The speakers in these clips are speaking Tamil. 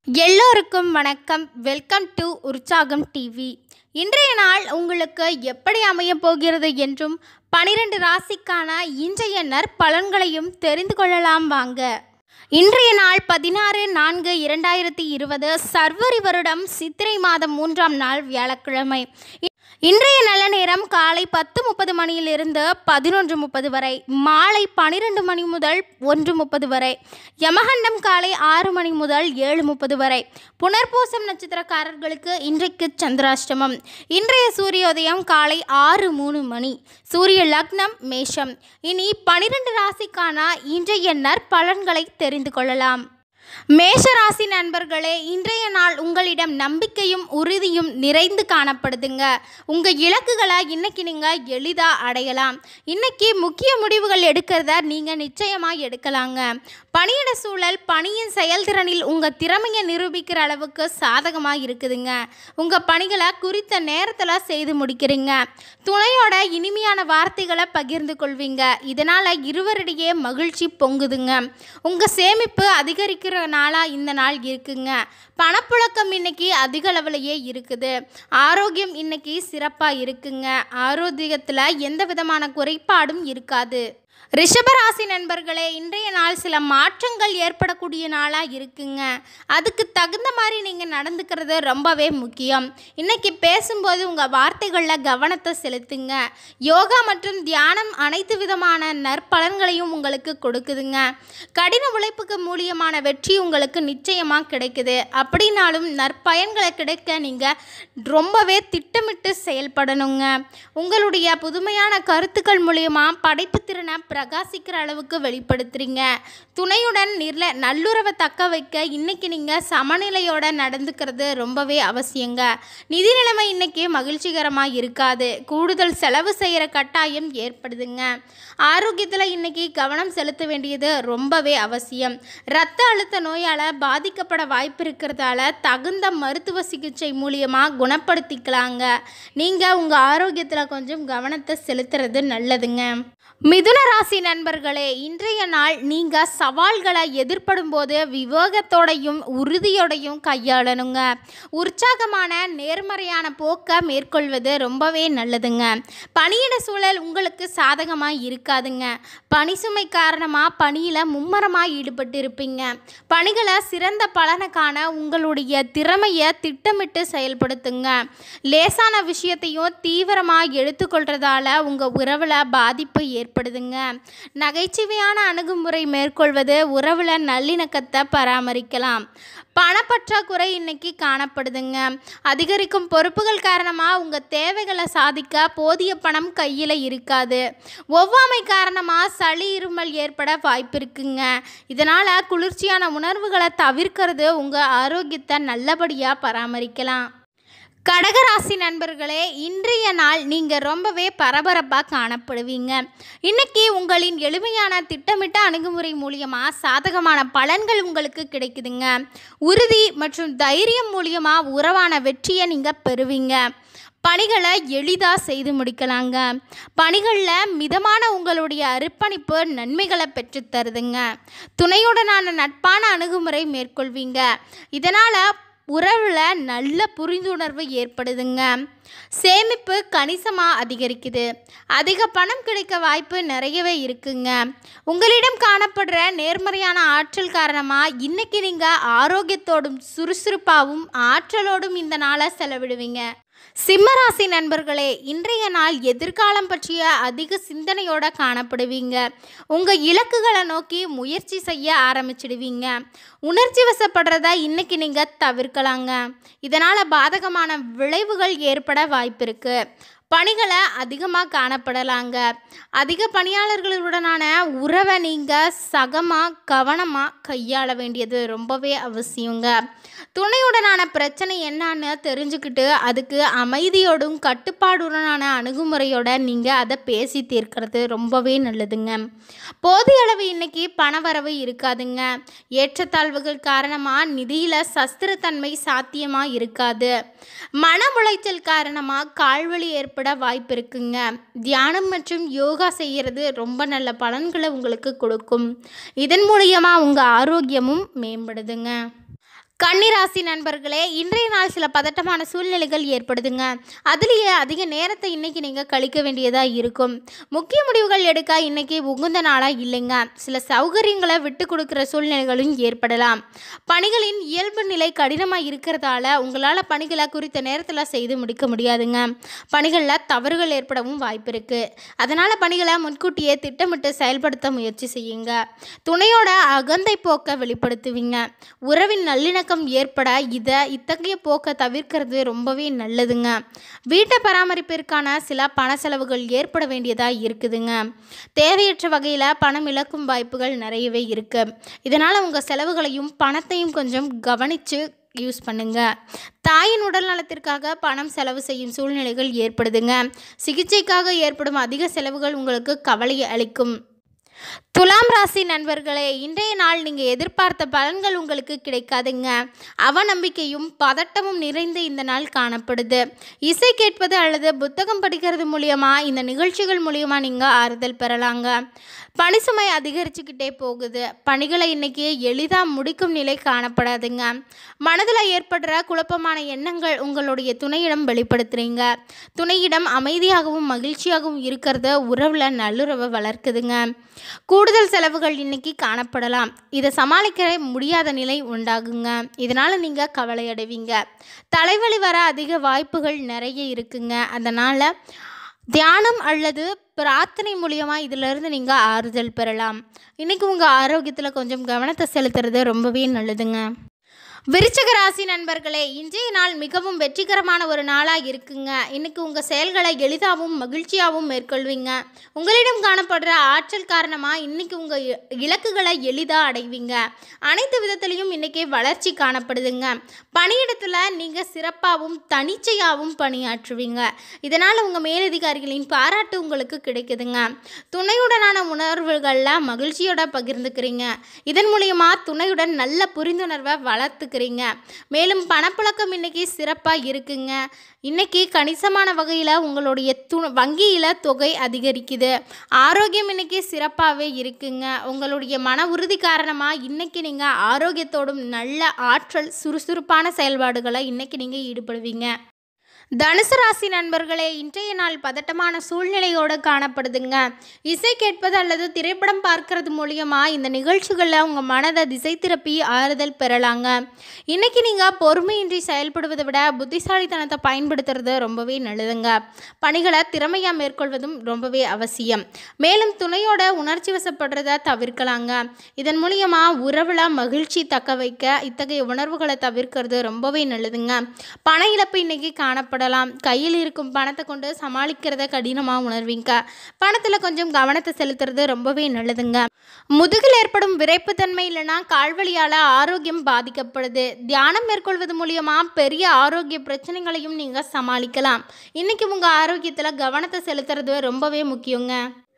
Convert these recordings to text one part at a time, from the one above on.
எல்லோருக்கும் வணக்கம் வெல்கம் டு உற்சாகம் டிவி இன்றைய நாள் உங்களுக்கு எப்படி அமையப் போகிறது என்றும் பனிரெண்டு ராசிக்கான இன்றைய நற்பலன்களையும் தெரிந்து கொள்ளலாம் வாங்க இன்றைய நாள் பதினாறு நான்கு இரண்டாயிரத்தி இருபது சர்வரி வருடம் சித்திரை மாதம் மூன்றாம் நாள் வியாழக்கிழமை இன்றைய நல்ல நேரம் காலை பத்து முப்பது மணியிலிருந்து பதினொன்று முப்பது வரை மாலை பனிரெண்டு மணி முதல் ஒன்று முப்பது வரை யமகண்டம் காலை ஆறு மணி முதல் ஏழு முப்பது வரை புனர்பூசம் நட்சத்திரக்காரர்களுக்கு இன்றைக்கு சந்திராஷ்டமம் இன்றைய சூரியோதயம் காலை ஆறு மூணு மணி சூரிய லக்னம் மேஷம் இனி பனிரெண்டு ராசிக்கான இன்றைய நற்பலன்களை தெரிந்து கொள்ளலாம் மேஷராசி நண்பர்களே இன்றைய நாள் உங்களிடம் நம்பிக்கையும் உறுதியும் நிறைந்து காணப்படுதுங்க உங்கள் இலக்குகளை இன்னைக்கு நீங்கள் எளிதாக அடையலாம் இன்னைக்கு முக்கிய முடிவுகள் எடுக்கிறத நீங்கள் நிச்சயமாக எடுக்கலாங்க பணியிட சூழல் பணியின் செயல்திறனில் உங்கள் திறமையை நிரூபிக்கிற அளவுக்கு சாதகமாக இருக்குதுங்க உங்கள் பணிகளை குறித்த நேரத்தில் செய்து முடிக்கிறீங்க துணையோட இனிமையான வார்த்தைகளை பகிர்ந்து கொள்வீங்க இதனால் இருவரிடையே மகிழ்ச்சி பொங்குதுங்க உங்கள் சேமிப்பு அதிகரிக்கிற நாளாக இந்த நாள் இருக்குங்க பணப்புழக்கம் இன்னைக்கு அதிக அளவுலையே இருக்குது ஆரோக்கியம் இன்னைக்கு சிறப்பாக இருக்குங்க ஆரோக்கியத்தில் எந்த விதமான குறைபாடும் இருக்காது ரிஷபராசி நண்பர்களே இன்றைய நாள் சில மாற்றங்கள் ஏற்படக்கூடிய நாளாக இருக்குங்க அதுக்கு தகுந்த மாதிரி நீங்கள் நடந்துக்கிறது ரொம்பவே முக்கியம் இன்னைக்கு பேசும்போது உங்கள் வார்த்தைகளில் கவனத்தை செலுத்துங்க யோகா மற்றும் தியானம் அனைத்து விதமான நற்பலன்களையும் உங்களுக்கு கொடுக்குதுங்க கடின உழைப்புக்கு மூலியமான வெற்றி உங்களுக்கு நிச்சயமாக கிடைக்குது அப்படின்னாலும் நற்பயன்களை கிடைக்க நீங்கள் ரொம்பவே திட்டமிட்டு செயல்படணுங்க உங்களுடைய புதுமையான கருத்துக்கள் மூலியமாக படைப்பு திறனை பிரகாசிக்கிற அளவுக்கு வெளிப்படுத்துறீங்க துணையுடன் நிர்ல நல்லுறவை தக்க வைக்க இன்னைக்கு நீங்கள் சமநிலையோட நடந்துக்கிறது ரொம்பவே அவசியங்க நிதி நிலைமை இன்னைக்கு மகிழ்ச்சிகரமாக இருக்காது கூடுதல் செலவு செய்கிற கட்டாயம் ஏற்படுதுங்க ஆரோக்கியத்தில் இன்னைக்கு கவனம் செலுத்த வேண்டியது ரொம்பவே அவசியம் இரத்த அழுத்த நோயால் பாதிக்கப்பட வாய்ப்பு இருக்கிறதால தகுந்த மருத்துவ சிகிச்சை மூலியமாக குணப்படுத்திக்கலாங்க நீங்கள் உங்கள் ஆரோக்கியத்தில் கொஞ்சம் கவனத்தை செலுத்துறது நல்லதுங்க மிதுன ராசி நண்பர்களே இன்றைய நாள் நீங்கள் சவால்களை எதிர்ப்படும் போது விவேகத்தோடையும் உறுதியோடையும் கையாளணுங்க உற்சாகமான நேர்மறையான போக்கை மேற்கொள்வது ரொம்பவே நல்லதுங்க பணியிட சூழல் உங்களுக்கு சாதகமாக இருக்காதுங்க பணி சுமை காரணமாக பணியில் மும்மரமாக ஈடுபட்டு இருப்பீங்க பணிகளை சிறந்த பலனை காண உங்களுடைய திறமையை திட்டமிட்டு செயல்படுத்துங்க லேசான விஷயத்தையும் தீவிரமாக எடுத்துக்கொள்றதால உங்கள் உறவில் பாதிப்பு ஏற்படுதுங்க நகைச்சுவையான அணுகுமுறை மேற்கொள்வது உறவில் நல்லிணக்கத்தை பராமரிக்கலாம் பணப்பற்றாக்குறை இன்னைக்கு காணப்படுதுங்க அதிகரிக்கும் பொறுப்புகள் காரணமாக உங்கள் தேவைகளை சாதிக்க போதிய பணம் கையில் இருக்காது ஒவ்வாமை காரணமாக சளி இருமல் ஏற்பட வாய்ப்பு இருக்குங்க இதனால் குளிர்ச்சியான உணர்வுகளை தவிர்க்கிறது உங்கள் ஆரோக்கியத்தை நல்லபடியாக பராமரிக்கலாம் கடகராசி நண்பர்களே இன்றைய நாள் நீங்கள் ரொம்பவே பரபரப்பாக காணப்படுவீங்க இன்னைக்கு உங்களின் எளிமையான திட்டமிட்ட அணுகுமுறை மூலியமாக சாதகமான பலன்கள் உங்களுக்கு கிடைக்குதுங்க உறுதி மற்றும் தைரியம் மூலியமாக உறவான வெற்றியை நீங்கள் பெறுவீங்க பணிகளை எளிதாக செய்து முடிக்கலாங்க பணிகளில் மிதமான உங்களுடைய அர்ப்பணிப்பு நன்மைகளை பெற்றுத் தருதுங்க துணையுடனான நட்பான அணுகுமுறை மேற்கொள்வீங்க இதனால் உறவில் நல்ல புரிந்துணர்வு ஏற்படுதுங்க சேமிப்பு கணிசமாக அதிகரிக்குது அதிக பணம் கிடைக்க வாய்ப்பு நிறையவே இருக்குங்க உங்களிடம் காணப்படுற நேர்மறையான ஆற்றல் காரணமாக இன்னைக்கு நீங்கள் ஆரோக்கியத்தோடும் சுறுசுறுப்பாகவும் ஆற்றலோடும் இந்த நாளை செலவிடுவீங்க சிம்மராசி நண்பர்களே இன்றைய நாள் எதிர்காலம் பற்றிய அதிக சிந்தனையோட காணப்படுவீங்க உங்கள் இலக்குகளை நோக்கி முயற்சி செய்ய ஆரம்பிச்சிடுவீங்க உணர்ச்சி வசப்படுறத இன்னைக்கு நீங்கள் தவிர்க்கலாங்க இதனால் பாதகமான விளைவுகள் ஏற்பட வாய்ப்பு இருக்குது பணிகளை அதிகமாக காணப்படலாங்க அதிக பணியாளர்களுடனான உறவை நீங்கள் சகமாக கவனமாக கையாள வேண்டியது ரொம்பவே அவசியங்க துணையுடனான பிரச்சனை என்னன்னு தெரிஞ்சுக்கிட்டு அதுக்கு அமைதியோடும் கட்டுப்பாடுடனான அணுகுமுறையோட நீங்கள் அதை பேசி தீர்க்கிறது ரொம்பவே நல்லதுங்க போதிய அளவு இன்னைக்கு பணவரவு இருக்காதுங்க ஏற்றத்தாழ்வுகள் காரணமாக நிதியில் சஸ்திரத்தன்மை சாத்தியமாக இருக்காது மன உளைச்சல் காரணமாக கால்வழி ஏற்பட வாய்ப்பு இருக்குங்க தியானம் மற்றும் யோகா செய்கிறது ரொம்ப நல்ல பலன்களை உங்களுக்கு கொடுக்கும் இதன் மூலியமாக உங்கள் ஆரோக்கியமும் மேம்படுதுங்க கன்னிராசி நண்பர்களே இன்றைய நாள் சில பதட்டமான சூழ்நிலைகள் ஏற்படுதுங்க அதுலேயே அதிக நேரத்தை இன்னைக்கு நீங்கள் கழிக்க வேண்டியதாக இருக்கும் முக்கிய முடிவுகள் எடுக்க இன்னைக்கு உகுந்த நாளாக இல்லைங்க சில சௌகரியங்களை விட்டு கொடுக்குற சூழ்நிலைகளும் ஏற்படலாம் பணிகளின் இயல்பு நிலை கடினமாக இருக்கிறதால உங்களால் பணிகளை குறித்த நேரத்தில் செய்து முடிக்க முடியாதுங்க பணிகளில் தவறுகள் ஏற்படவும் வாய்ப்பு இருக்குது அதனால் பணிகளை முன்கூட்டியே திட்டமிட்டு செயல்படுத்த முயற்சி செய்யுங்க துணையோட அகந்தை போக்க வெளிப்படுத்துவீங்க உறவின் நல்லிணக்கம் ஏற்பட இதை இத்தகைய போக்கை தவிர்க்கிறது ரொம்பவே நல்லதுங்க வீட்டை பராமரிப்பிற்கான சில பண செலவுகள் ஏற்பட வேண்டியதாக இருக்குதுங்க தேவையற்ற வகையில் பணம் இழக்கும் வாய்ப்புகள் நிறையவே இருக்கு இதனால் உங்கள் செலவுகளையும் பணத்தையும் கொஞ்சம் கவனித்து யூஸ் பண்ணுங்க தாயின் உடல் நலத்திற்காக பணம் செலவு செய்யும் சூழ்நிலைகள் ஏற்படுதுங்க சிகிச்சைக்காக ஏற்படும் அதிக செலவுகள் உங்களுக்கு கவலையை அளிக்கும் துலாம் ராசி நண்பர்களே இன்றைய நாள் நீங்கள் எதிர்பார்த்த பலன்கள் உங்களுக்கு கிடைக்காதுங்க அவநம்பிக்கையும் பதட்டமும் நிறைந்த இந்த நாள் காணப்படுது இசை கேட்பது அல்லது புத்தகம் படிக்கிறது மூலியமா இந்த நிகழ்ச்சிகள் மூலியமா நீங்கள் ஆறுதல் பெறலாங்க பணி சுமை அதிகரிச்சுக்கிட்டே போகுது பணிகளை இன்னைக்கு எளிதாக முடிக்கும் நிலை காணப்படாதுங்க மனதில் ஏற்படுற குழப்பமான எண்ணங்கள் உங்களுடைய துணையிடம் வெளிப்படுத்துறீங்க துணையிடம் அமைதியாகவும் மகிழ்ச்சியாகவும் இருக்கிறத உறவில் நல்லுறவை வளர்க்குதுங்க கூடுதல் செலவுகள் இன்னைக்கு காணப்படலாம் இதை சமாளிக்க முடியாத நிலை உண்டாகுங்க இதனால் நீங்கள் கவலை அடைவீங்க தலைவலி வர அதிக வாய்ப்புகள் நிறைய இருக்குங்க அதனால் தியானம் அல்லது பிரார்த்தனை மூலியமாக இதிலிருந்து நீங்கள் ஆறுதல் பெறலாம் இன்றைக்கி உங்கள் ஆரோக்கியத்தில் கொஞ்சம் கவனத்தை செலுத்துறது ரொம்பவே நல்லதுங்க விருச்சக ராசி நண்பர்களே இன்றைய நாள் மிகவும் வெற்றிகரமான ஒரு நாளாக இருக்குங்க இன்னைக்கு உங்கள் செயல்களை எளிதாகவும் மகிழ்ச்சியாகவும் மேற்கொள்வீங்க உங்களிடம் காணப்படுற ஆற்றல் காரணமாக இன்னைக்கு உங்கள் இ- இலக்குகளை எளிதாக அடைவீங்க அனைத்து விதத்திலையும் இன்னைக்கு வளர்ச்சி காணப்படுதுங்க பணியிடத்தில் நீங்கள் சிறப்பாகவும் தனிச்சையாகவும் பணியாற்றுவீங்க இதனால் உங்கள் மேலதிகாரிகளின் பாராட்டு உங்களுக்கு கிடைக்குதுங்க துணையுடனான உணர்வுகளில் மகிழ்ச்சியோட பகிர்ந்துக்கிறீங்க இதன் மூலியமா துணையுடன் நல்ல புரிந்துணர்வை வளர்த்துக்கிறீங்க மேலும் பணப்புழக்கம் இன்னைக்கு சிறப்பாக இருக்குங்க இன்னைக்கு கணிசமான வகையில் உங்களுடைய து வங்கியில் தொகை அதிகரிக்குது ஆரோக்கியம் இன்னைக்கு சிறப்பாகவே இருக்குங்க உங்களுடைய மன உறுதி காரணமாக இன்னைக்கு நீங்கள் ஆரோக்கியத்தோடும் நல்ல ஆற்றல் சுறுசுறுப்பான செயல்பாடுகளை இன்னைக்கு நீங்கள் ஈடுபடுவீங்க தனுசு ராசி நண்பர்களே இன்றைய நாள் பதட்டமான சூழ்நிலையோடு காணப்படுதுங்க இசை கேட்பது அல்லது திரைப்படம் பார்க்கறது மூலியமா இந்த நிகழ்ச்சிகளில் உங்கள் மனதை திசை திருப்பி ஆறுதல் பெறலாங்க இன்னைக்கு நீங்கள் பொறுமையின்றி செயல்படுவதை விட புத்திசாலித்தனத்தை பயன்படுத்துறது ரொம்பவே நல்லதுங்க பணிகளை திறமையாக மேற்கொள்வதும் ரொம்பவே அவசியம் மேலும் துணையோட உணர்ச்சி வசப்படுறதை தவிர்க்கலாங்க இதன் மூலியமா உறவுல மகிழ்ச்சி தக்க வைக்க இத்தகைய உணர்வுகளை தவிர்க்கிறது ரொம்பவே நல்லதுங்க பண இழப்பு இன்னைக்கு காணப்படலாம் கையில் இருக்கும் பணத்தை கொண்டு சமாளிக்கிறத கடினமாக உணர்வீங்க பணத்தில் கொஞ்சம் கவனத்தை செலுத்துறது ரொம்பவே நல்லதுங்க முதுகில் ஏற்படும் விரைப்புத்தன்மை இல்லைன்னா கால்வழியால் ஆரோக்கியம் பாதிக்கப்படுது தியானம் மேற்கொள்வது மூலியமா பெரிய ஆரோக்கிய பிரச்சனைகளையும் நீங்கள் சமாளிக்கலாம் இன்னைக்கு உங்கள் ஆரோக்கியத்தில் கவனத்தை செலுத்துறது ரொம்பவே முக்கியங்க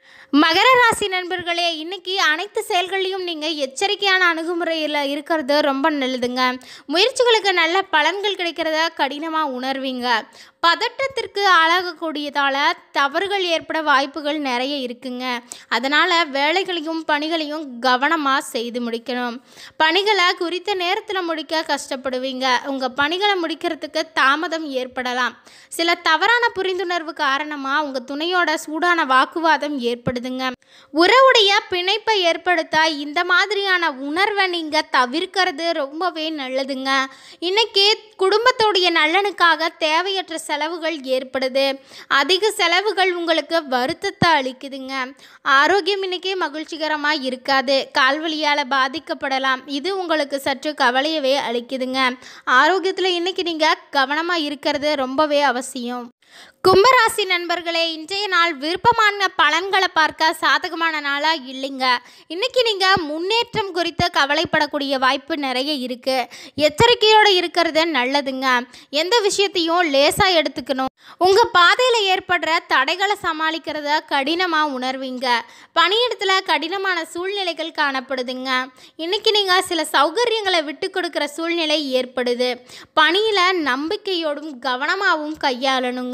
மகர ராசி நண்பர்களே இன்னைக்கு அனைத்து செயல்களையும் நீங்கள் எச்சரிக்கையான அணுகுமுறையில் இருக்கிறது ரொம்ப நல்லதுங்க முயற்சிகளுக்கு நல்ல பலன்கள் கிடைக்கிறத கடினமாக உணர்வீங்க பதட்டத்திற்கு ஆளாகக்கூடியதால் தவறுகள் ஏற்பட வாய்ப்புகள் நிறைய இருக்குங்க அதனால் வேலைகளையும் பணிகளையும் கவனமாக செய்து முடிக்கணும் பணிகளை குறித்த நேரத்தில் முடிக்க கஷ்டப்படுவீங்க உங்கள் பணிகளை முடிக்கிறதுக்கு தாமதம் ஏற்படலாம் சில தவறான புரிந்துணர்வு காரணமாக உங்கள் துணையோட சூடான வாக்குவாதம் ஏற்படுதுங்க உறவுடைய பிணைப்பை ஏற்படுத்த இந்த மாதிரியான உணர்வை நீங்கள் தவிர்க்கிறது ரொம்பவே நல்லதுங்க இன்னைக்கு குடும்பத்தோடைய நலனுக்காக தேவையற்ற செலவுகள் ஏற்படுது அதிக செலவுகள் உங்களுக்கு வருத்தத்தை அளிக்குதுங்க ஆரோக்கியம் இன்னைக்கு மகிழ்ச்சிகரமாக இருக்காது கால்வலியால் பாதிக்கப்படலாம் இது உங்களுக்கு சற்று கவலையவே அளிக்குதுங்க ஆரோக்கியத்தில் இன்னைக்கு நீங்கள் கவனமாக இருக்கிறது ரொம்பவே அவசியம் கும்பராசி நண்பர்களே இன்றைய நாள் விருப்பமான பலன்களை பார்க்க சாதகமான நாளாக இல்லைங்க இன்னைக்கு நீங்கள் முன்னேற்றம் குறித்து கவலைப்படக்கூடிய வாய்ப்பு நிறைய இருக்குது எச்சரிக்கையோடு இருக்கிறது நல்லதுங்க எந்த விஷயத்தையும் லேசாக எடுத்துக்கணும் உங்கள் பாதையில் ஏற்படுற தடைகளை சமாளிக்கிறத கடினமாக உணர்வீங்க பணியிடத்தில் கடினமான சூழ்நிலைகள் காணப்படுதுங்க இன்னைக்கு நீங்கள் சில சௌகரியங்களை விட்டு கொடுக்குற சூழ்நிலை ஏற்படுது பணியில் நம்பிக்கையோடும் கவனமாகவும் கையாளணுங்க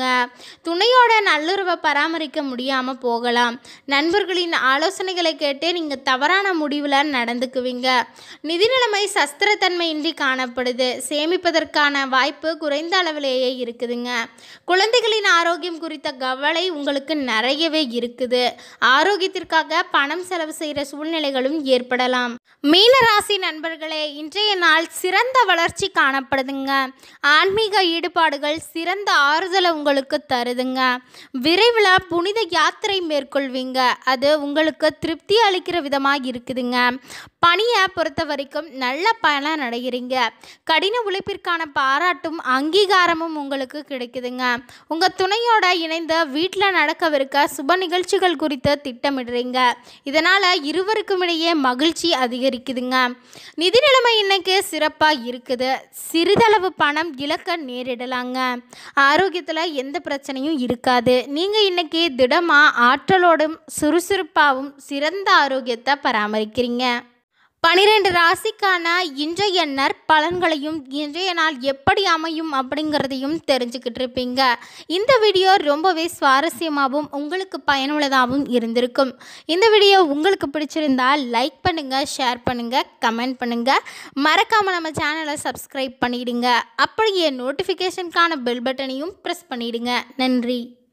துணையோட நல்லுறவை பராமரிக்க முடியாமல் போகலாம் நண்பர்களின் ஆலோசனைகளை கேட்டு நீங்கள் தவறான முடிவில் நடந்துக்குவீங்க நிதி நிலைமை சஸ்திரத்தன்மையின்றி காணப்படுது சேமிப்பதற்கான வாய்ப்பு குறைந்த அளவிலேயே இருக்குதுங்க குழந்தைகளின் ஆரோக்கியம் குறித்த கவலை உங்களுக்கு நிறையவே இருக்குது ஆரோக்கியத்திற்காக பணம் செலவு செய்கிற சூழ்நிலைகளும் ஏற்படலாம் மீன ராசி நண்பர்களே இன்றைய நாள் சிறந்த வளர்ச்சி காணப்படுதுங்க ஆன்மீக ஈடுபாடுகள் சிறந்த ஆறுதலை உங்களுக்கு தருதுங்க விரைவில் புனித யாத்திரை மேற்கொள்வீங்க அது உங்களுக்கு திருப்தி அளிக்கிற விதமாக இருக்குதுங்க பணியை பொறுத்த வரைக்கும் நல்ல பலன் அடைகிறீங்க கடின உழைப்பிற்கான பாராட்டும் அங்கீகாரமும் உங்களுக்கு கிடைக்குதுங்க உங்கள் துணையோட இணைந்து வீட்டில் நடக்கவிருக்க சுப நிகழ்ச்சிகள் குறித்து திட்டமிடுறீங்க இதனால் இருவருக்கும் இடையே மகிழ்ச்சி அதிகரிக்குதுங்க நிதி நிலைமை இன்னைக்கு சிறப்பாக இருக்குது சிறிதளவு பணம் இழக்க நேரிடலாங்க ஆரோக்கியத்தில் எந்த பிரச்சனையும் இருக்காது நீங்கள் இன்னைக்கு திடமாக ஆற்றலோடும் சுறுசுறுப்பாகவும் சிறந்த ஆரோக்கியத்தை பராமரிக்கிறீங்க பனிரெண்டு ராசிக்கான இன்றைய நற்பலன்களையும் இன்றைய நாள் எப்படி அமையும் அப்படிங்கிறதையும் தெரிஞ்சுக்கிட்டு இருப்பீங்க இந்த வீடியோ ரொம்பவே சுவாரஸ்யமாகவும் உங்களுக்கு பயனுள்ளதாகவும் இருந்திருக்கும் இந்த வீடியோ உங்களுக்கு பிடிச்சிருந்தால் லைக் பண்ணுங்கள் ஷேர் பண்ணுங்கள் கமெண்ட் பண்ணுங்கள் மறக்காமல் நம்ம சேனலை சப்ஸ்கிரைப் பண்ணிடுங்க அப்படியே நோட்டிஃபிகேஷனுக்கான பெல் பட்டனையும் ப்ரெஸ் பண்ணிடுங்க நன்றி